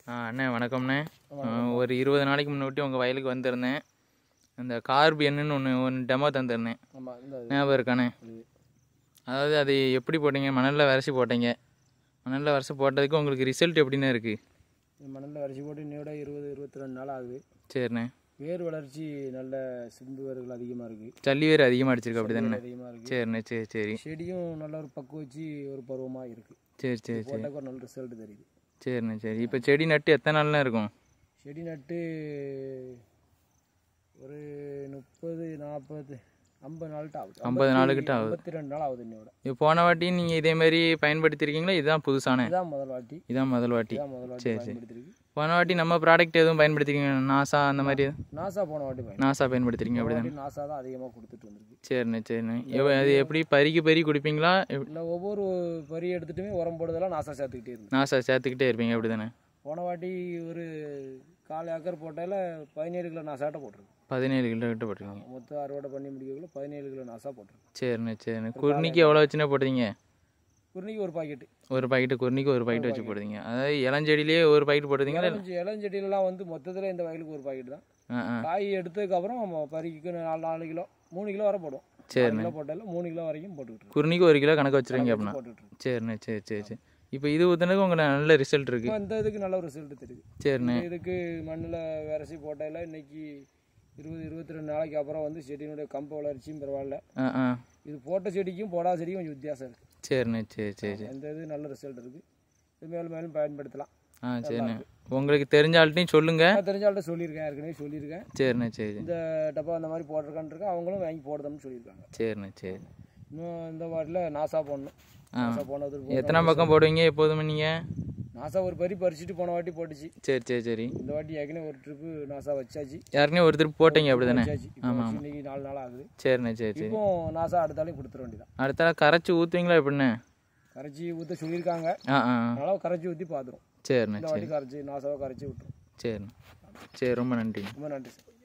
ஆ அண்ணே வணக்கம்ண்ணே ஆ, ஒரு இருபது நாளைக்கு முன்னாடி உங்கள் வயலுக்கு வந்திருந்தேன் அந்த கார்பு என்னன்னு ஒன்று ஒன்று டெமோ தந்திருந்தேன் ஆமாம் இந்த ஞாபகம் இருக்காண்ணே அதாவது அது எப்படி போட்டீங்க மணலில் விரசி போட்டீங்க மணலில் விரசி போட்டதுக்கு உங்களுக்கு ரிசல்ட் எப்படிண்ணே இருக்குது மணலில் வரிசை போட்டு இன்னையோட இருபது இருபத்தி ரெண்டு நாள் ஆகுது சரிண்ணே வேர் வளர்ச்சி நல்ல சிம்பு வேர்கள் அதிகமாக இருக்குது சல்லி வேறு அதிகமாக அடிச்சிருக்கு அப்படி தானே அதிகமாக இருக்குது சரிண்ணே சரி சரி செடியும் நல்ல ஒரு பக்கு வச்சு ஒரு பருவமாக இருக்குது சரி சரி சரி போட்டாக்க ஒரு நல்ல ரிசல்ட் தெரியுது சரிண்ணே சரி இப்போ செடி நட்டு எத்தனை நாள்லாம் இருக்கும் செடி நட்டு ஒரு முப்பது நாற்பது ஐம்பது நாள்கிட்ட ஆகுது ஐம்பது நாளுக்கிட்ட ஆகுது. ஐம்பத்தி ரெண்டு நாள் ஆகுது இன்னையோட இப்போ போன வாட்டி நீங்கள் இதே மாதிரி பயன்படுத்தியிருக்கீங்களா இதுதான் புதுசானே இதான் முதல் வாட்டி இதான் முதல் வாட்டி இதான் முதல் வாட்டி சரி, சரி. பயன்படுத்திருக்கு போன வாட்டி நம்ம ப்ராடக்ட் எதுவும் பயன்படுத்திருக்கீங்க நாசா அந்த மாதிரி நாசா போன வாட்டி பயன் நாசா பயன்படுத்துறீங்க அப்படி வாட்டி நாசா தான் அதிகமாக கொடுத்துட்டு வந்திருக்கு சரிண்ணே சரிண்ணே எவ்வ- அது எப்படி பறிக்கு பறி குடிப்பீங்களா எப்- இல்லை ஒவ்வொரு பறி எடுத்துட்டுமே உரம் போடுறதெல்லாம் நாசா சேர்த்துக்கிட்டே இருந்தேன் நாசா சேர்த்துக்கிட்டே இருப்பீங்க அப்படி தானே போன வாட்டி ஒரு கால் ஏக்கர் போட்டால பதினேழு கிலோ நாசாட்ட போட்டிருக்கு பதினேழு கிலோ கிட்ட போட்டிருக்கீங்க மொத்தம் அறுவடை பண்ணி முடிக்கக்குள்ள பதினேழு கிலோ நாசா போட்டிருக்கு சரிண்ணே சரிண்ணே குருணிக்கு எவ்வளோ வச்சுனே போடுறீங்க குருணிக்கு ஒரு பாக்கெட்டு ஒரு பாக்கெட்டு குருணிக்கு ஒரு பாக்கெட் வச்சு போடுறீங்க அதாவது இளஞ்செடியிலேயே ஒரு பாக்கெட் போடுறீங்களா இளஞ்செடி இளஞ்செடியிலலாம் வந்து மொத்தத்தில் இந்த வயலுக்கு ஒரு பாக்கெட் தான் ஆ ஆ காய் எடுத்ததுக்கப்புறம் நம்ம பறிக்கு நாலு நாலு கிலோ மூணு கிலோ வரை போடும் சரிண்ணே. நாலு கிலோ போட்டாலும் மூணு கிலோ வரைக்கும் போட்டுக்கிட்டு குருணிக்கு ஒரு கிலோ கணக்கு வச்சுருவீங்க அப்படின்னா போட்டுட்டு இருக்கு. சரிண்ணே சரி சரி சரி இப்போ இது ஊற்றுனதுக்கு உங்களுக்கு நல்ல ரிசல்ட் இருக்கு இப்போ இந்த இதுக்கு நல்ல ஒரு ரிசல்ட் தெரியுது சரிண்ணே இந்த இதுக்கு மண்ணில் விரசி போட்டால இன்னைக்கு இருபது இருபத்தி ரெண்டு நாளைக்கு அப்புறம் வந்து செடியினுடைய கம்பு வளர்ச்சியும் பரவாயில்ல ஆ ஆ இது போட்ட செடிக்கும் போடாத செடிக்கும் கொஞ்சம் வித்தியாசம் இருக்குது சரிண்ணே சரி சரி சரி இந்த இது நல்ல ரிசல்ட் இருக்குது இது மேலும் மேலும் பயன்படுத்தலாம் ஆ சரிண்ணே உங்களுக்கு தெரிஞ்ச ஆள்கிட்டையும் சொல்லுங்கள் நான் தெரிஞ்சால்கிட்ட சொல்லியிருக்கேன் ஏற்கனவே சொல்லியிருக்கேன் சரிண்ணே சரி சரி இந்த டப்பா அந்த மாதிரி போட்டிருக்கான்னு இருக்கேன் அவங்களும் வாங்கி போடுதோம்னு சொல்லியிருக்காங்க சரிண்ணே சரி இன்னும் இந்த வாட்டில் நாசா போடணும் நாசா போனது எத்தனை பக்கம் போடுவீங்க எப்போதுமே நீங்கள் நாசா ஒரு பறி பறிச்சுட்டு போன வாட்டி போட்டுச்சு சரி சரி சரி இந்த வாட்டி ஏற்கனவே ஒரு ட்ரிப்பு நாசா வச்சாச்சு யாருக்குனே ஒரு திருப்பி போட்டீங்க அப்படி தானே வச்சாச்சு இப்போ வச்சு இன்னைக்கு நாலு நாள் ஆகுது சரிண்ணே சரி சரி இப்போ நாசா அடுத்தாலையும் கொடுத்துட வேண்டியதான் அடுத்த கரைச்சி ஊற்றுவீங்களா எப்படிண்ணே கரைச்சி ஊற்ற சொல்லியிருக்காங்க ஆ ஆ ஆ. அதனால கரைச்சி ஊற்றி பார்த்துரும் சரிண்ணே இந்த வாட்டி கரைச்சி நாசாவை கரைச்சி விட்டுரும் சரிண்ணே சரி ரொம்ப நன்றிங்க ரொம்ப நன்றி சார்